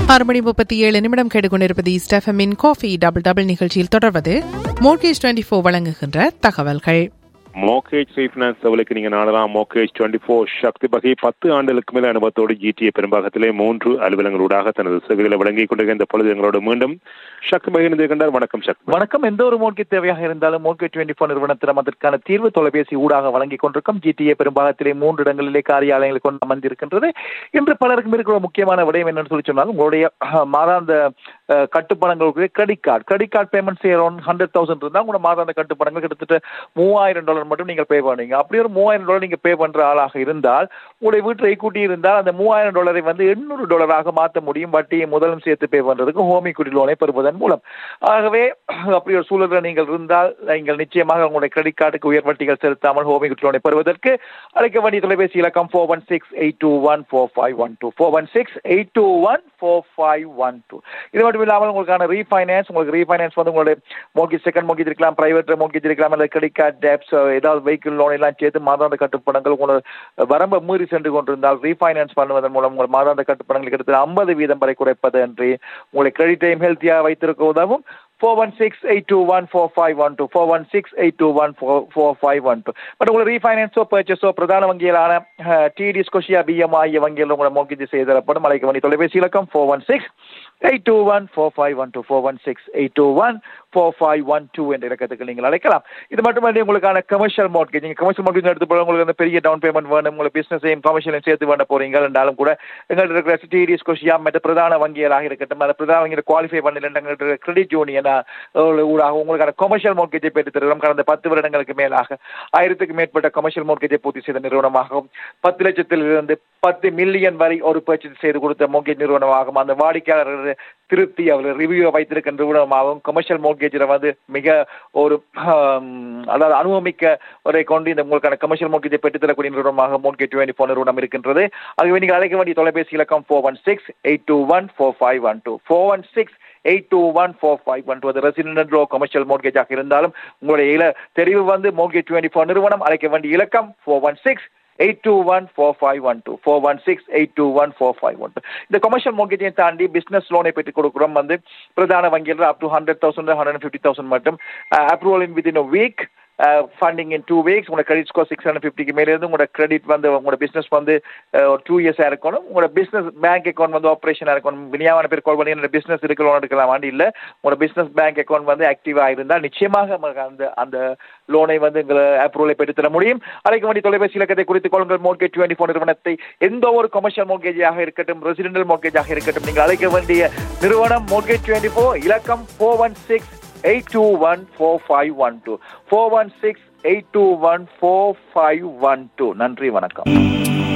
ஆறு மணி முப்பத்தி ஏழு நிமிடம் கேட்டுக்கொண்டிருப்பது ஸ்டெஃபமின் காஃபி டபுள் டபுள் நிகழ்ச்சியில் தொடர்வது மோர்கேஜ் டுவெண்ட்டி ஃபோர் வழங்குகின்ற தகவல்கள் மோகேஜ் ரீஃபினான்ஸ் சேவலுக்கு நீங்க நாடலாம் மோகேஜ் டுவெண்ட்டி ஃபோர் சக்தி பகை பத்து ஆண்டுகளுக்கு மேல் அனுபவத்தோடு ஜிடிஏ பெரும்பாகத்திலே மூன்று அலுவலங்களூடாக தனது சேவைகளை வழங்கிக் கொண்டிருக்கின்ற பொழுது எங்களோடு மீண்டும் சக்தி பகை இணைந்து கண்டார் வணக்கம் சக்தி வணக்கம் எந்த ஒரு மோட்கே தேவையாக இருந்தாலும் மோட்கே டுவெண்டி ஃபோர் நிறுவனத்திடம் அதற்கான தீர்வு தொலைபேசி ஊடாக வழங்கிக் கொண்டிருக்கும் ஜிடிஏ பெரும்பாகத்திலே மூன்று இடங்களிலே காரியாலயங்களை கொண்டு அமர்ந்திருக்கின்றது இன்று பலருக்கும் இருக்கிற முக்கியமான விடயம் என்னன்னு சொல்லி சொன்னால் உங்களுடைய அஹ், மாதாந்த அஹ், கட்டுப்பணங்களுக்கு credit card credit card payment செய்யறோம் ஹண்ட்ரட் தௌசண்ட் இருந்தால் உங்களோட மாதாந்த கட்டுப்பணங்கள் கிட்டத்தட்ட மூவாயிரம் டாலர் மட்டும் நீங்கள் பே பண்ணுவீங்க அப்படி ஒரு மூவாயிரம் டாலர் நீங்க பே பண்ற ஆளாக இருந்தால் உங்களுடைய வீட்டில் ஈக்குட்டி இருந்தால் அந்த மூவாயிரம் டாலரை வந்து எண்ணூறு டாலராக மாற்ற முடியும் வட்டியை முதலும் சேர்த்து பே பண்றதுக்கு ஹோம் equity லோனை பெறுவதன் மூலம் ஆகவே அப்படி ஒரு சூழலில் நீங்கள் இருந்தால் நீங்கள் நிச்சயமாக உங்களுடைய கிரெடிட் கார்டுக்கு உயர் வட்டிகள் செலுத்தாமல் ஹோம் equity லோனை பெறுவதற்கு அழைக்க வேண்டிய தொலைபேசி இலக்கம் four one six eight two one four five one two four one six eight two one four five one two இது மட்டும் இல்லாமல் உங்களுக்கான ரீஃபைனான்ஸ் உங்களுக்கு ரீஃபைனான்ஸ் வந்து உங்களுடைய மோர்கேஜ் செகண்ட் மோர்கேஜ் இருக்கலாம் பிரைவேட் மோர்கேஜ் இருக்கலாம் இல்லை கிரெடிட் கார்டு டேப்ஸ் ஏதாவது வெஹிக்கிள் லோன் எல்லாம் சேர்த்து மாதாந்த கட்டுப்பணங்கள் உங்களோட வரம்பை மீறி சென்று கொண்டிருந்தால் ரீஃபைனான்ஸ் பண்ணுவதன் மூலம் உங்கள் மாதாந்த கட்டுப்பணங்கள் கிட்டத்தட்ட ஐம்பது வீதம் வரை குறைப்பது என்று உங்களை கிரெடிட் டைம் ஹெல்த்தியாக வைத்திருக்க உதவும் four one six eight two one four five one two four one six eight two one four four five one two but உங்களுக்கு ரீஃபைனான்ஸோ பர்ச்சேஸோ பிரதான வங்கிகளான டிடி ஸ்கொஷியா பிஎம் ஆகிய வங்கியில் உங்களை மோக்கிஜ் செய்து தரப்படும் அழைக்க வேண்டிய தொலைபேசி இலக்கம் four one six eight two one four five one two four one six eight two one four five one two என்ற இலக்கத்துக்கு நீங்கள் அழைக்கலாம் இது மட்டுமல்ல உங்களுக்கான கமர்ஷியல் மார்க்கெட் நீங்கள் கமர்ஷியல் மார்க்கெட் எடுத்து போல உங்களுக்கு அந்த பெரிய டவுன் பேமெண்ட் வேணும் உங்களுக்கு பிசினஸையும் கமர்ஷியலையும் சேர்த்து வேண்ட போறீங்க என்றாலும் கூட எங்கள்கிட்ட இருக்கிற டிடி ஸ்கொஷியா மற்ற பிரதான வங்கிகளாக இருக்கட்டும் அந்த பிரதான வங்கியில் குவாலிஃபை பண்ணல எங்கள்கிட்ட கிரெடிட் யூனியன் ஊடாக உங்களுக்கான கமர்ஷியல் மார்க்கெட்டை பெற்று தருகிறோம் கடந்த பத்து வருடங்களுக்கு மேலாக ஆயிரத்துக்கு மேற்பட்ட கமர்ஷியல் மார்க்கெட்டை பூர்த்தி செய்த நிறுவனமாகவும் பத்து லட்சத்தில் இருந்து பத்து மில்லியன் வரை ஒரு பர்ச்சேஸ் செய்து கொடுத்த மோர்கேஜ் நிறுவனமாகவும் அந்த வாடிக்கையாளர்கள் திருப்தி அவர் ரிவ்யூ வைத்திருக்க நிறுவனமாகவும் கமர்ஷியல் மோர்கேஜில் வந்து மிக ஒரு ஆம், அதாவது அனுபவமிக்க ஒரு கொண்டு இந்த உங்களுக்கான கமர்ஷியல் மோர்கேஜை பெற்றுத் தரக்கூடிய நிறுவனமாக மோர்கேஜ் டுவெண்ட்டி ஃபோர் நிறுவனம் இருக்கின்றது ஆகவே நீங்கள் அழைக்க வேண்டிய தொலைபேசி இலக்கம் four one six eight two one four five one two four one six eight two one four five one two அது ரெசிடென்ட் ரோ கமர்ஷியல் மோர்கேஜாக இருந்தாலும் உங்களுடைய இல தெரிவு வந்து மோர்கேஜ் டுவெண்ட்டி ஃபோர் நிறுவனம் அழைக்க வேண்டிய இலக்கம் four one six eight two one four five one two four one six eight two one four five one two இந்த கமர்ஷியல் மோர்கேஜை தாண்டி பிசினஸ் லோனை பெற்று கொடுக்குறோம் வந்து பிரதான வங்கியில் up to hundred thousand hundred fifty thousand மட்டும் approval in within a week funding in two weeks உங்களோட கிரெடிட் ஸ்கோர் சிக்ஸ் ஹண்ட்ரட் ஃபிஃப்டிக்கு மேலே இருந்து உங்களோட கிரெடிட் வந்து உங்களோட பிசினஸ் வந்து அஹ், ஒரு டூ இயர்ஸாக இருக்கணும் உங்களோட பிசினஸ் பேங்க் அக்கௌண்ட் வந்து ஆப்ரேஷனாக இருக்கணும் வினியாவான பேர் கால் பண்ணி என்னோட பிசினஸ் இருக்கு லோன் எடுக்கலாமான்னு இல்லை உங்களோட பிசினஸ் பேங்க் அக்கௌண்ட் வந்து ஆக்டிவாக இருந்தால் நிச்சயமாக நமக்கு அந்த அந்த லோனை வந்து எங்களை அப்ரூவலை பெற்றுத்தர முடியும் அழைக்க வேண்டிய தொலைபேசி இலக்கத்தை குறித்துக் கொள்ளுங்கள் மோர்கேஜ் டுவெண்ட்டி ஃபோர் நிறுவனத்தை எந்த ஒரு கமர்ஷியல் மோர்கேஜாக இருக்கட்டும் ரெசிடென்டல் மோர்கேஜாக இருக்கட்டும் நீங்கள் அழைக்க வேண்டிய நிறுவனம் மோர்கேஜ் டுவெண்ட்டி ஃபோர் இலக்கம் four one six eight two one four five one two four one six eight two one four five one two நன்றி வணக்கம்